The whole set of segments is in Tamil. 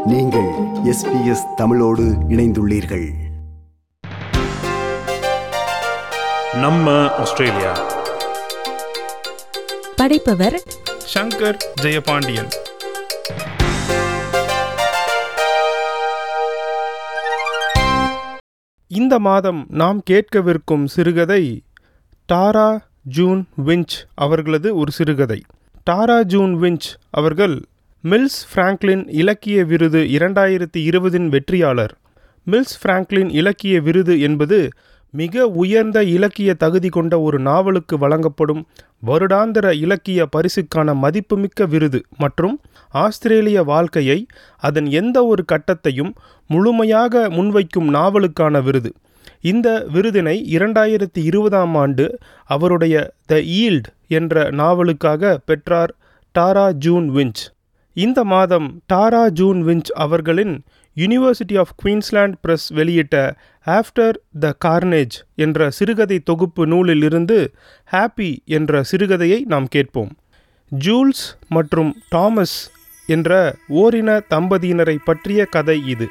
நீங்கள் எஸ்பிஎஸ் தமிழோடு இணைந்துள்ளீர்கள் நம்ம ஆஸ்திரேலியா படைப்பவர் சங்கர் ஜெயபாண்டியன் இந்த மாதம் நாம் கேட்கவிருக்கும் சிறுகதை டாரா ஜூன் விஞ்ச் அவர்களது ஒரு சிறுகதை டாரா ஜூன் விஞ்ச் அவர்கள் மில்ஸ் பிராங்க்லின் இலக்கிய விருது இரண்டாயிரத்தி இருபதின் வெற்றியாளர் மில்ஸ் பிராங்க்லின் இலக்கிய விருது என்பது மிக உயர்ந்த இலக்கிய தகுதி கொண்ட ஒரு நாவலுக்கு வழங்கப்படும் வருடாந்திர இலக்கிய பரிசுக்கான மதிப்புமிக்க விருது மற்றும் ஆஸ்திரேலிய வாழ்க்கையை அதன் எந்த ஒரு கட்டத்தையும் முழுமையாக முன்வைக்கும் நாவலுக்கான விருது இந்த விருதினை இரண்டாயிரத்தி இருபதாம் ஆண்டு அவருடைய த ஈல்ட் என்ற நாவலுக்காக பெற்றார் டாரா ஜூன் விஞ்ச் இந்த மாதம் டாரா ஜூன் விஞ்ச் அவர்களின் யுனிவர்சிட்டி ஆஃப் குயின்ஸ்லாண்ட் பிரஸ் வெளியிட்ட ஆஃப்டர் த கார்னேஜ் என்ற சிறுகதை தொகுப்பு நூலிலிருந்து ஹாப்பி என்ற சிறுகதையை நாம் கேட்போம் ஜூல்ஸ் மற்றும் டாமஸ் என்ற ஓரின தம்பதியினரை பற்றிய கதை இது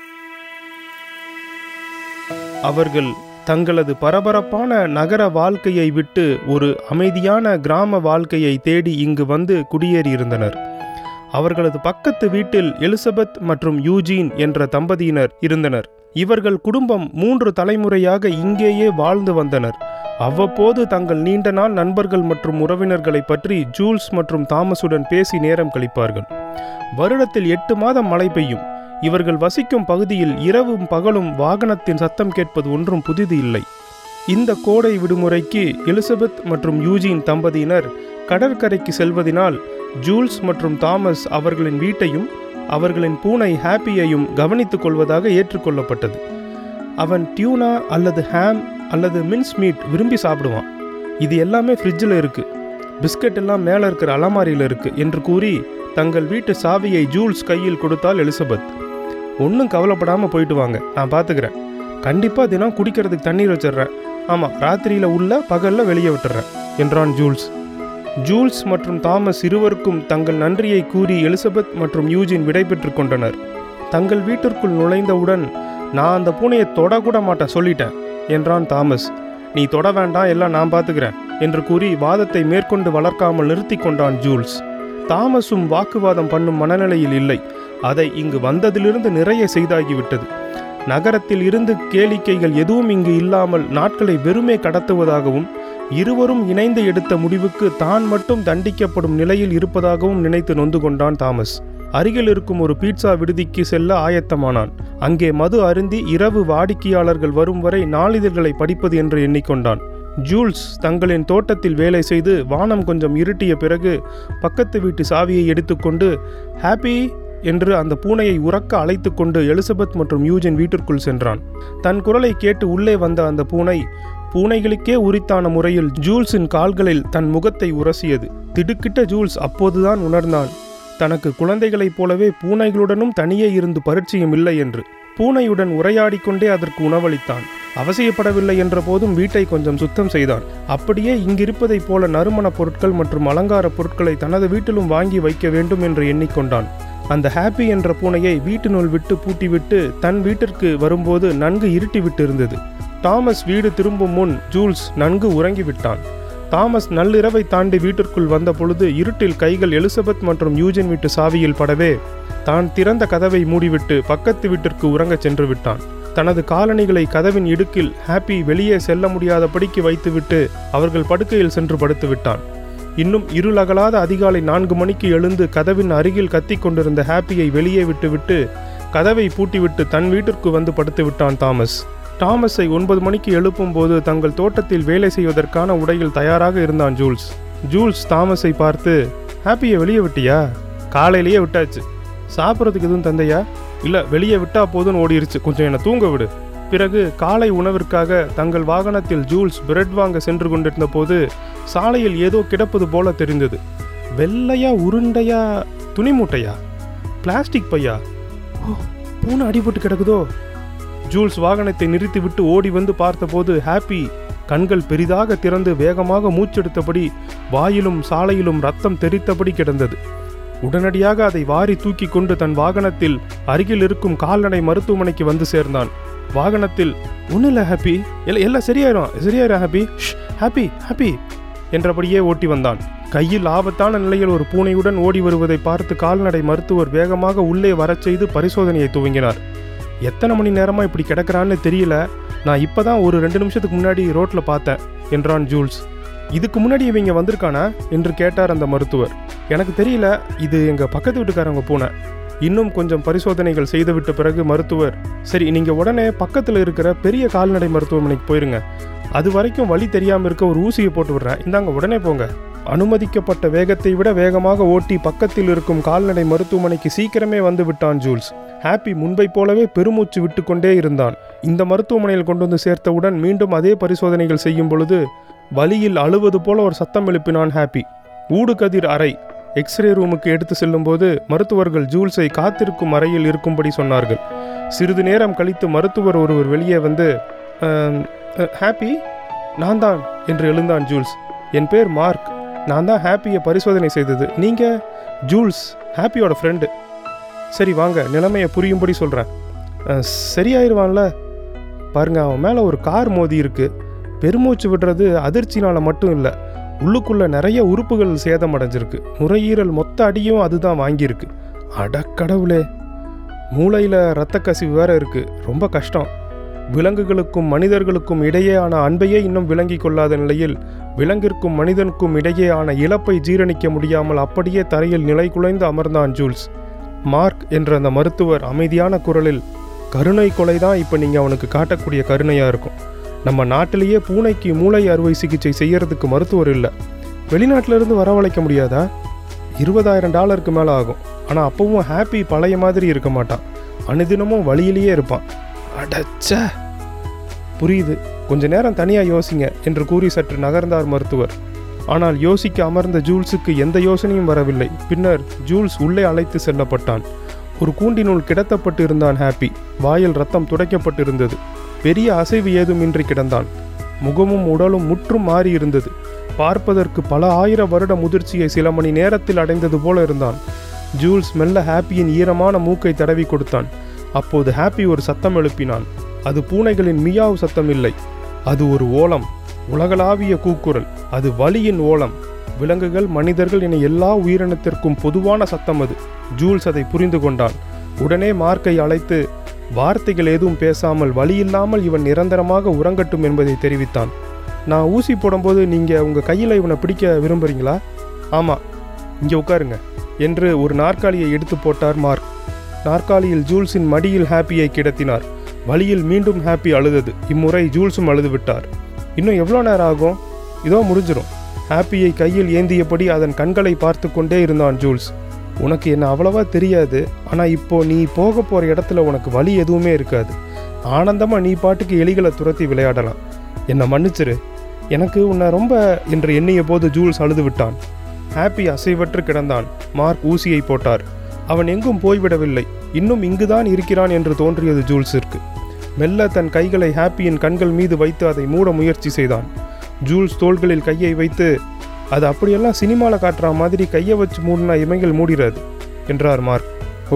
அவர்கள் தங்களது பரபரப்பான நகர வாழ்க்கையை விட்டு ஒரு அமைதியான கிராம வாழ்க்கையை தேடி இங்கு வந்து குடியேறியிருந்தனர் அவர்களது பக்கத்து வீட்டில் எலிசபெத் மற்றும் யூஜீன் என்ற தம்பதியினர் இருந்தனர் இவர்கள் குடும்பம் மூன்று தலைமுறையாக இங்கேயே வாழ்ந்து வந்தனர் அவ்வப்போது தங்கள் நீண்ட நாள் நண்பர்கள் மற்றும் உறவினர்களை பற்றி ஜூல்ஸ் மற்றும் தாமஸுடன் பேசி நேரம் கழிப்பார்கள் வருடத்தில் எட்டு மாதம் மழை பெய்யும் இவர்கள் வசிக்கும் பகுதியில் இரவும் பகலும் வாகனத்தின் சத்தம் கேட்பது ஒன்றும் புதிது இல்லை இந்த கோடை விடுமுறைக்கு எலிசபெத் மற்றும் யூஜின் தம்பதியினர் கடற்கரைக்கு செல்வதினால் ஜூல்ஸ் மற்றும் தாமஸ் அவர்களின் வீட்டையும் அவர்களின் பூனை ஹாப்பியையும் கவனித்துக் கொள்வதாக ஏற்றுக்கொள்ளப்பட்டது அவன் டியூனா அல்லது ஹாம் அல்லது மின்ஸ் மீட் விரும்பி சாப்பிடுவான் இது எல்லாமே ஃப்ரிட்ஜில் இருக்கு பிஸ்கட் எல்லாம் மேலே இருக்கிற அலமாரியில் இருக்கு என்று கூறி தங்கள் வீட்டு சாவியை ஜூல்ஸ் கையில் கொடுத்தால் எலிசபெத் ஒன்றும் கவலைப்படாமல் போயிட்டு வாங்க நான் பார்த்துக்கிறேன் கண்டிப்பாக தினம் குடிக்கிறதுக்கு தண்ணீர் வச்சிடுறேன் ஆமாம் ராத்திரியில் உள்ள பகலில் வெளியே விட்டுறேன் என்றான் ஜூல்ஸ் ஜூல்ஸ் மற்றும் தாமஸ் இருவருக்கும் தங்கள் நன்றியை கூறி எலிசபெத் மற்றும் யூஜின் விடைபெற்று கொண்டனர் தங்கள் வீட்டிற்குள் நுழைந்தவுடன் நான் அந்த பூனையை தொடக்கூட மாட்டேன் சொல்லிட்டேன் என்றான் தாமஸ் நீ தொட வேண்டாம் எல்லாம் நான் பார்த்துக்கிறேன் என்று கூறி வாதத்தை மேற்கொண்டு வளர்க்காமல் நிறுத்தி கொண்டான் ஜூல்ஸ் தாமஸும் வாக்குவாதம் பண்ணும் மனநிலையில் இல்லை அதை இங்கு வந்ததிலிருந்து நிறைய செய்தாகிவிட்டது நகரத்தில் இருந்து கேளிக்கைகள் எதுவும் இங்கு இல்லாமல் நாட்களை வெறுமே கடத்துவதாகவும் இருவரும் இணைந்து எடுத்த முடிவுக்கு தான் மட்டும் தண்டிக்கப்படும் நிலையில் இருப்பதாகவும் நினைத்து நொந்து கொண்டான் தாமஸ் அருகில் இருக்கும் ஒரு பீட்சா விடுதிக்கு செல்ல ஆயத்தமானான் அங்கே மது அருந்தி இரவு வாடிக்கையாளர்கள் வரும் வரை நாளிதழ்களை படிப்பது என்று எண்ணிக்கொண்டான் ஜூல்ஸ் தங்களின் தோட்டத்தில் வேலை செய்து வானம் கொஞ்சம் இருட்டிய பிறகு பக்கத்து வீட்டு சாவியை எடுத்துக்கொண்டு ஹாப்பி என்று அந்த பூனையை உறக்க அழைத்து கொண்டு எலிசபெத் மற்றும் யூஜின் வீட்டிற்குள் சென்றான் தன் குரலை கேட்டு உள்ளே வந்த அந்த பூனை பூனைகளுக்கே உரித்தான முறையில் ஜூல்ஸின் கால்களில் தன் முகத்தை உரசியது திடுக்கிட்ட ஜூல்ஸ் அப்போதுதான் உணர்ந்தான் தனக்கு குழந்தைகளைப் போலவே பூனைகளுடனும் தனியே இருந்து பரிச்சயம் இல்லை என்று பூனையுடன் உரையாடிக் கொண்டே அதற்கு உணவளித்தான் அவசியப்படவில்லை என்ற போதும் வீட்டை கொஞ்சம் சுத்தம் செய்தான் அப்படியே இங்கிருப்பதைப் போல நறுமண பொருட்கள் மற்றும் அலங்கார பொருட்களை தனது வீட்டிலும் வாங்கி வைக்க வேண்டும் என்று எண்ணிக்கொண்டான் அந்த ஹாப்பி என்ற பூனையை வீட்டினுள் விட்டு பூட்டிவிட்டு தன் வீட்டிற்கு வரும்போது நன்கு இருட்டிவிட்டு இருந்தது தாமஸ் வீடு திரும்பும் முன் ஜூல்ஸ் நன்கு உறங்கிவிட்டான் தாமஸ் நள்ளிரவை தாண்டி வீட்டிற்குள் வந்த பொழுது இருட்டில் கைகள் எலிசபெத் மற்றும் யூஜின் வீட்டு சாவியில் படவே தான் திறந்த கதவை மூடிவிட்டு பக்கத்து வீட்டிற்கு உறங்கச் சென்று விட்டான் தனது காலணிகளை கதவின் இடுக்கில் ஹாப்பி வெளியே செல்ல முடியாதபடிக்கு வைத்துவிட்டு அவர்கள் படுக்கையில் சென்று படுத்து விட்டான் இன்னும் இருளகலாத அதிகாலை நான்கு மணிக்கு எழுந்து கதவின் அருகில் கத்திக் கொண்டிருந்த ஹாப்பியை வெளியே விட்டுவிட்டு கதவை பூட்டிவிட்டு தன் வீட்டிற்கு வந்து படுத்து விட்டான் தாமஸ் தாமஸை ஒன்பது மணிக்கு எழுப்பும் போது தங்கள் தோட்டத்தில் வேலை செய்வதற்கான உடையில் தயாராக இருந்தான் ஜூல்ஸ் ஜூல்ஸ் தாமஸை பார்த்து ஹாப்பியை வெளியே விட்டியா காலையிலேயே விட்டாச்சு சாப்பிட்றதுக்கு எதுவும் தந்தையா இல்லை வெளியே விட்டா போதும்னு ஓடிருச்சு கொஞ்சம் என்னை தூங்க விடு பிறகு காலை உணவிற்காக தங்கள் வாகனத்தில் ஜூல்ஸ் பிரெட் வாங்க சென்று கொண்டிருந்த போது சாலையில் ஏதோ கிடப்பது போல தெரிந்தது வெள்ளையா உருண்டையா துணி மூட்டையா பிளாஸ்டிக் பையா ஓ பூனை அடிபட்டு கிடக்குதோ ஜூல்ஸ் வாகனத்தை நிறுத்திவிட்டு ஓடி வந்து பார்த்தபோது ஹாப்பி கண்கள் பெரிதாக திறந்து வேகமாக மூச்செடுத்தபடி வாயிலும் சாலையிலும் ரத்தம் தெரித்தபடி கிடந்தது உடனடியாக அதை வாரி தூக்கி கொண்டு தன் வாகனத்தில் அருகில் இருக்கும் கால்நடை மருத்துவமனைக்கு வந்து சேர்ந்தான் வாகனத்தில் ஒன்றும் இல்லை ஹாப்பி எல்லாம் எல்லாம் சரியாயிரும் சரியாயிரும் ஹாப்பி ஹாப்பி ஹாப்பி என்றபடியே ஓட்டி வந்தான் கையில் ஆபத்தான நிலையில் ஒரு பூனையுடன் ஓடி வருவதை பார்த்து கால்நடை மருத்துவர் வேகமாக உள்ளே வரச் செய்து பரிசோதனையை துவங்கினார் எத்தனை மணி நேரமா இப்படி கிடக்குறான்னு தெரியல நான் இப்பதான் ஒரு ரெண்டு நிமிஷத்துக்கு முன்னாடி ரோட்ல பார்த்தேன் என்றான் ஜூல்ஸ் இதுக்கு முன்னாடி இவங்க வந்திருக்கானா என்று கேட்டார் அந்த மருத்துவர் எனக்கு தெரியல இது எங்க பக்கத்து வீட்டுக்காரங்க பூனை இன்னும் கொஞ்சம் பரிசோதனைகள் செய்துவிட்ட பிறகு மருத்துவர் சரி நீங்க உடனே பக்கத்தில் இருக்கிற பெரிய கால்நடை மருத்துவமனைக்கு போயிருங்க அது வரைக்கும் வழி தெரியாம இருக்க ஒரு ஊசியை போட்டு விடுறேன் இந்தாங்க உடனே போங்க அனுமதிக்கப்பட்ட வேகத்தை விட வேகமாக ஓட்டி பக்கத்தில் இருக்கும் கால்நடை மருத்துவமனைக்கு சீக்கிரமே வந்து விட்டான் ஜூல்ஸ் ஹாப்பி முன்பை போலவே பெருமூச்சு விட்டு கொண்டே இருந்தான் இந்த மருத்துவமனையில் கொண்டு வந்து சேர்த்தவுடன் மீண்டும் அதே பரிசோதனைகள் செய்யும் பொழுது வலியில் அழுவது போல ஒரு சத்தம் எழுப்பினான் ஹாப்பி ஊடுகதிர் அறை எக்ஸ்ரே ரூமுக்கு எடுத்து செல்லும்போது மருத்துவர்கள் ஜூல்ஸை காத்திருக்கும் அறையில் இருக்கும்படி சொன்னார்கள் சிறிது நேரம் கழித்து மருத்துவர் ஒருவர் வெளியே வந்து "அம், அ, ஹாப்பி நான் தான் என்று எழுந்தான் ஜூல்ஸ் என் பேர் மார்க் நான் தான் ஹாப்பியை பரிசோதனை செய்தது நீங்கள் ஜூல்ஸ் ஹாப்பியோட ஃப்ரெண்டு சரி வாங்க நிலைமையை புரியும்படி சொல்கிறேன் சரியாயிருவான்ல பாருங்க அவன் மேலே ஒரு கார் மோதி இருக்கு பெருமூச்சு விடுறது அதிர்ச்சினால மட்டும் இல்லை உள்ளுக்குள்ள நிறைய உறுப்புகள் சேதமடைஞ்சிருக்கு நுரையீரல் மொத்த அடியும் அதுதான் வாங்கியிருக்கு அடக்கடவுளே மூளையில் இரத்த கசிவு வேற இருக்கு ரொம்ப கஷ்டம் விலங்குகளுக்கும் மனிதர்களுக்கும் இடையேயான அன்பையே இன்னும் விளங்கி கொள்ளாத நிலையில் விலங்கிற்கும் மனிதனுக்கும் இடையேயான இழப்பை ஜீரணிக்க முடியாமல் அப்படியே தரையில் நிலை குலைந்து அமர்ந்தான் ஜூல்ஸ் மார்க் என்ற அந்த மருத்துவர் அமைதியான குரலில் கருணை கொலை தான் இப்போ நீங்கள் அவனுக்கு காட்டக்கூடிய கருணையாக இருக்கும் நம்ம நாட்டிலேயே பூனைக்கு மூளை அறுவை சிகிச்சை செய்யறதுக்கு மருத்துவர் இல்லை வெளிநாட்டுல இருந்து வரவழைக்க முடியாதா இருபதாயிரம் டாலருக்கு மேலே ஆகும் ஆனால் அப்பவும் ஹாப்பி பழைய மாதிரி இருக்க மாட்டான் அனுதினமும் வழியிலேயே இருப்பான் அடச்ச புரியுது கொஞ்ச நேரம் தனியாக யோசிங்க என்று கூறி சற்று நகர்ந்தார் மருத்துவர் ஆனால் யோசிக்க அமர்ந்த ஜூல்ஸுக்கு எந்த யோசனையும் வரவில்லை பின்னர் ஜூல்ஸ் உள்ளே அழைத்து செல்லப்பட்டான் ஒரு கூண்டினுள் கிடத்தப்பட்டு இருந்தான் ஹாப்பி வாயில் ரத்தம் துடைக்கப்பட்டிருந்தது பெரிய அசைவு ஏதுமின்றி கிடந்தான் முகமும் உடலும் முற்றும் மாறி இருந்தது பார்ப்பதற்கு பல ஆயிரம் வருட முதிர்ச்சியை சில மணி நேரத்தில் அடைந்தது போல இருந்தான் ஜூல்ஸ் மெல்ல ஹாப்பியின் ஈரமான மூக்கை தடவி கொடுத்தான் அப்போது ஹாப்பி ஒரு சத்தம் எழுப்பினான் அது பூனைகளின் மியாவ் சத்தம் இல்லை அது ஒரு ஓலம் உலகளாவிய கூக்குரல் அது வலியின் ஓலம் விலங்குகள் மனிதர்கள் என எல்லா உயிரினத்திற்கும் பொதுவான சத்தம் அது ஜூல்ஸ் அதை புரிந்து கொண்டான் உடனே மார்க்கை அழைத்து வார்த்தைகள் எதுவும் பேசாமல் வழியில்லாமல் இவன் நிரந்தரமாக உறங்கட்டும் என்பதை தெரிவித்தான் நான் ஊசி போடும்போது நீங்கள் உங்கள் கையில் இவனை பிடிக்க விரும்புறீங்களா ஆமாம் இங்கே உட்காருங்க என்று ஒரு நாற்காலியை எடுத்து போட்டார் மார்க் நாற்காலியில் ஜூல்ஸின் மடியில் ஹாப்பியை கிடத்தினார் வழியில் மீண்டும் ஹாப்பி அழுதது இம்முறை ஜூல்ஸும் அழுது விட்டார் இன்னும் எவ்வளோ நேரம் ஆகும் இதோ முடிஞ்சிடும் ஹாப்பியை கையில் ஏந்தியபடி அதன் கண்களை பார்த்து கொண்டே இருந்தான் ஜூல்ஸ் உனக்கு என்ன அவ்வளவா தெரியாது ஆனால் இப்போ நீ போக போகிற இடத்துல உனக்கு வழி எதுவுமே இருக்காது ஆனந்தமாக நீ பாட்டுக்கு எலிகளை துரத்தி விளையாடலாம் என்னை மன்னிச்சிரு எனக்கு உன்னை ரொம்ப என்று எண்ணிய போது ஜூல்ஸ் அழுது விட்டான் ஹாப்பி அசைவற்று கிடந்தான் மார்க் ஊசியை போட்டார் அவன் எங்கும் போய்விடவில்லை இன்னும் இங்குதான் இருக்கிறான் என்று தோன்றியது ஜூல்ஸிற்கு மெல்ல தன் கைகளை ஹாப்பியின் கண்கள் மீது வைத்து அதை மூட முயற்சி செய்தான் ஜூல்ஸ் தோள்களில் கையை வைத்து அது அப்படியெல்லாம் சினிமாவில் காட்டுற மாதிரி கையை வச்சு மூடினா இமைகள் மூடிறாது என்றார் மார்க் ஓ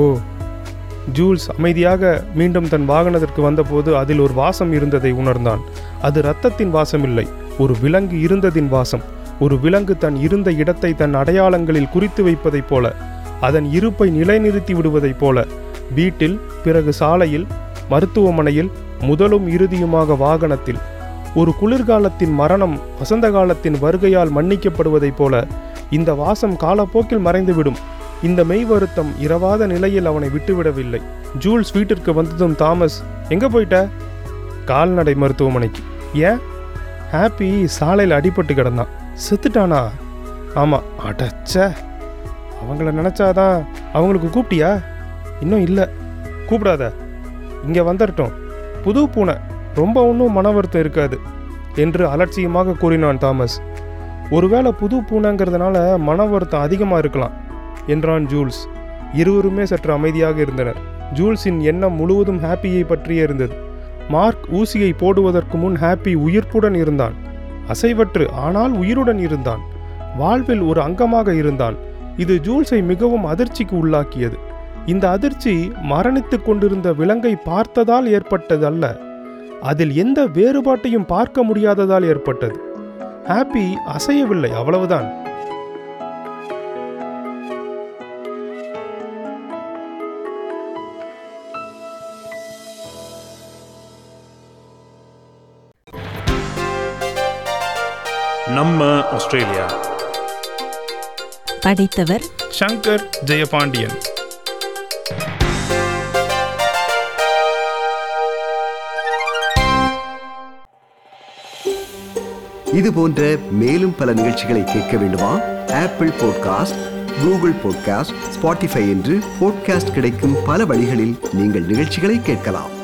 ஜூல்ஸ் அமைதியாக மீண்டும் தன் வாகனத்திற்கு வந்தபோது அதில் ஒரு வாசம் இருந்ததை உணர்ந்தான் அது இரத்தத்தின் வாசம் இல்லை ஒரு விலங்கு இருந்ததின் வாசம் ஒரு விலங்கு தன் இருந்த இடத்தை தன் அடையாளங்களில் குறித்து வைப்பதைப் போல அதன் இருப்பை நிலைநிறுத்தி விடுவதைப் போல வீட்டில் பிறகு சாலையில் மருத்துவமனையில் முதலும் இறுதியுமாக வாகனத்தில் ஒரு குளிர்காலத்தின் மரணம் வசந்த காலத்தின் வருகையால் மன்னிக்கப்படுவதைப் போல இந்த வாசம் காலப்போக்கில் மறைந்துவிடும் இந்த மெய் வருத்தம் இரவாத நிலையில் அவனை விட்டுவிடவில்லை ஜூல்ஸ் வீட்டிற்கு வந்ததும் தாமஸ் எங்க போயிட்ட கால்நடை மருத்துவமனைக்கு ஏன் ஹாப்பி சாலையில் அடிபட்டு கிடந்தான் செத்துட்டானா ஆமாம் அடச்ச அவங்கள நினச்சாதான் அவங்களுக்கு கூப்பிட்டியா இன்னும் இல்லை கூப்பிடாத இங்கே வந்துடட்டும் புது பூனை ரொம்ப ஒன்றும் மன வருத்தம் இருக்காது என்று அலட்சியமாக கூறினான் தாமஸ் ஒருவேளை புது பூனைங்கிறதுனால மன வருத்தம் அதிகமாக இருக்கலாம் என்றான் ஜூல்ஸ் இருவருமே சற்று அமைதியாக இருந்தனர் ஜூல்ஸின் எண்ணம் முழுவதும் ஹாப்பியை பற்றியே இருந்தது மார்க் ஊசியை போடுவதற்கு முன் ஹாப்பி உயிர்ப்புடன் இருந்தான் அசைவற்று ஆனால் உயிருடன் இருந்தான் வாழ்வில் ஒரு அங்கமாக இருந்தான் இது ஜூல்ஸை மிகவும் அதிர்ச்சிக்கு உள்ளாக்கியது இந்த அதிர்ச்சி மரணித்துக் கொண்டிருந்த விலங்கை பார்த்ததால் ஏற்பட்டதல்ல அதில் எந்த வேறுபாட்டையும் பார்க்க முடியாததால் ஏற்பட்டது ஹாப்பி அசையவில்லை அவ்வளவுதான் நம்ம ஆஸ்திரேலியா படித்தவர் சங்கர் ஜெயபாண்டியன் இது போன்ற மேலும் பல நிகழ்ச்சிகளை கேட்க வேண்டுமா Apple podcast Google podcast Spotify என்று பாட்காஸ்ட் கிடைக்கும் பல வழிகளில் நீங்கள் நிகழ்ச்சிகளை கேட்கலாம்